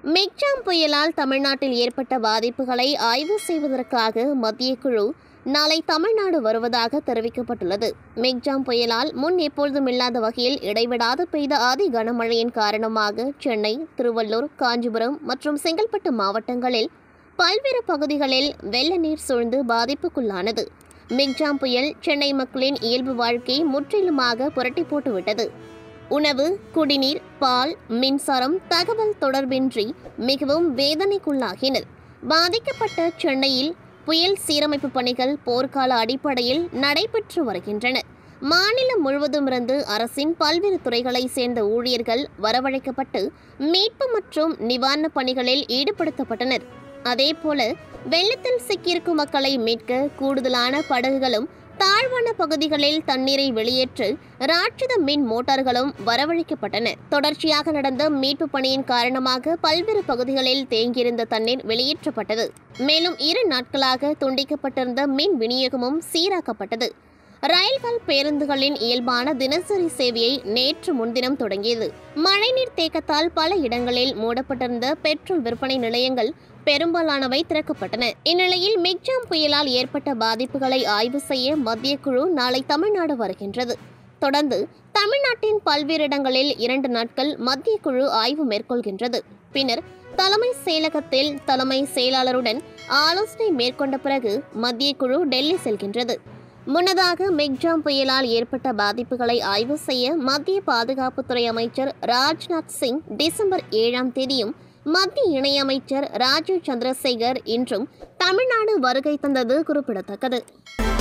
Michaung புயலால் தமிழ்நாட்டில் ஏற்பட்ட பாதிப்புகளை ஆய்வு செய்வதற்காக மத்திய குழு நாளை தமிழ்நாடு வருவதாக தெரிவிக்கப்பட்டுள்ளது மிக்ஜாம் புயலால் முன் எப்பொழுதும் இல்லாத வகையில் இடைவிடாது பெய்த அதி கனமழையின் காரணமாக சென்னை திருவள்ளூர் காஞ்சிபுரம் மற்றும் செங்கல்பட்டு மாவட்டங்களில் பல்வேறு பகுதிகளில் வெள்ள நீர் சூழ்ந்து பாதிப்புக்குள்ளானது மிக்ஜாம் புயல் சென்னை மக்களின் இயல்பு வாழ்க்கையை முற்றிலுமாக புரட்டி போட்டுவிட்டது உணவு குடிநீர் பால் மின்சாரம் தகவல் தொடர்பின்றி மிகவும் வேதனைக்குள்ளாகினர் பாதிக்கப்பட்ட சென்னையில் புயல் சீரமைப்பு பணிகள் போர்க்கால அடிப்படையில் நடைபெற்று வருகின்றன மாநிலம் முழுவதும் இருந்து அரசின் பல்வேறு துறைகளைச் சேர்ந்த ஊழியர்கள் வரவழைக்கப்பட்டு மீட்பு மற்றும் நிவாரணப் பணிகளில் ஈடுபடுத்தப்பட்டனர் அதேபோல வெள்ளத்தில் சிக்கியிருக்கும் மக்களை மீட்க கூடுதலான படகுகளும் தாழ்வான பகுதிகளில் தண்ணீரை வெளியேற்ற ராட்சத மின் மோட்டார்களும் வரவழைக்கப்பட்டன தொடர்ச்சியாக நடந்த மீட்பு பணியின் காரணமாக பல்வேறு பகுதிகளில் தேங்கியிருந்த தண்ணீர் வெளியேற்றப்பட்டது மேலும் இரு நாட்களாக துண்டிக்கப்பட்டிருந்த மின் விநியோகமும் சீராக்கப்பட்டது ரயில்கள் பேருந்துகளின் இயல்பான தினசரி சேவையை நேற்று முன்தினம் தொடங்கியது மழைநீர் தேக்கத்தால் பல இடங்களில் மூடப்பட்டிருந்த பெட்ரோல் விற்பனை நிலையங்கள் பெரும்பாலானவை திறக்கப்பட்டன இந்நிலையில் மிக்ஜாம் புயலால் ஏற்பட்ட பாதிப்புகளை ஆய்வு செய்ய மத்திய குழு நாளை தமிழ்நாடு வருகின்றது தொடர்ந்து தமிழ்நாட்டின் பல்வேறு இடங்களில் இரண்டு நாட்கள் மத்திய குழு ஆய்வு மேற்கொள்கின்றது பின்னர் தலைமை செயலகத்தில் தலைமை செயலாளருடன் ஆலோசனை மேற்கொண்ட பிறகு மத்திய குழு டெல்லி செல்கின்றது முன்னதாக மிக்ஜாம் புயலால் ஏற்பட்ட பாதிப்புகளை ஆய்வு செய்ய மத்திய பாதுகாப்புத்துறை அமைச்சர் ராஜ்நாத் சிங் டிசம்பர் ஏழாம் தேதியும் மத்திய இணையமைச்சர் ராஜீவ் சந்திரசேகர் இன்றும் தமிழ்நாடு வருகை தந்தது குறிப்பிடத்தக்கது